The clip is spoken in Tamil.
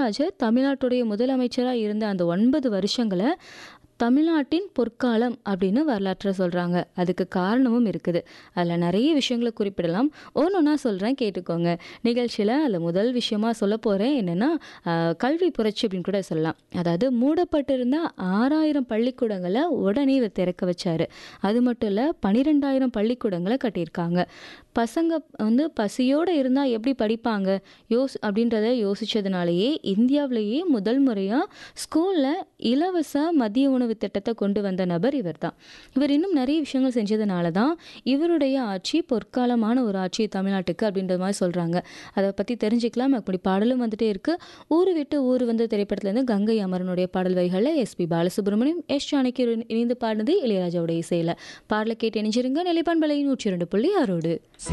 காமராஜர் தமிழ்நாட்டுடைய முதலமைச்சராக இருந்த அந்த ஒன்பது வருஷங்களை தமிழ்நாட்டின் பொற்காலம் அப்படின்னு வரலாற்றை சொல்கிறாங்க அதுக்கு காரணமும் இருக்குது அதில் நிறைய விஷயங்களை குறிப்பிடலாம் ஒன்று ஒன்றா சொல்கிறேன் கேட்டுக்கோங்க நிகழ்ச்சியில் அதில் முதல் விஷயமா சொல்ல போகிறேன் என்னென்னா கல்வி புரட்சி அப்படின்னு கூட சொல்லலாம் அதாவது மூடப்பட்டிருந்த ஆறாயிரம் பள்ளிக்கூடங்களை உடனே இவர் திறக்க வச்சார் அது மட்டும் இல்லை பன்னிரெண்டாயிரம் பள்ளிக்கூடங்களை கட்டியிருக்காங்க பசங்க வந்து பசியோடு இருந்தால் எப்படி படிப்பாங்க யோஸ் அப்படின்றத யோசித்ததுனாலேயே இந்தியாவிலேயே முதல் முறையாக ஸ்கூலில் இலவச மதிய உணவு திட்டத்தை கொண்டு வந்த நபர் இவர் தான் இவர் இன்னும் நிறைய விஷயங்கள் செஞ்சதுனால தான் இவருடைய ஆட்சி பொற்காலமான ஒரு ஆட்சி தமிழ்நாட்டுக்கு அப்படின்ற மாதிரி சொல்கிறாங்க அதை பற்றி தெரிஞ்சுக்கலாம் அப்படி பாடலும் வந்துட்டே இருக்குது ஊர் விட்டு ஊர் வந்த திரைப்படத்துலேருந்து கங்கை அமரனுடைய பாடல் வரிகளில் எஸ்பி பாலசுப்ரமணியம் எஸ் ஜானகி இணைந்து பாடினது இளையராஜாவுடைய இசையில் பாடலை கேட்டு இணைஞ்சிருங்க நிலைப்பான்பலை நூற்றி இரண்டு புள்ளி ஆறோடு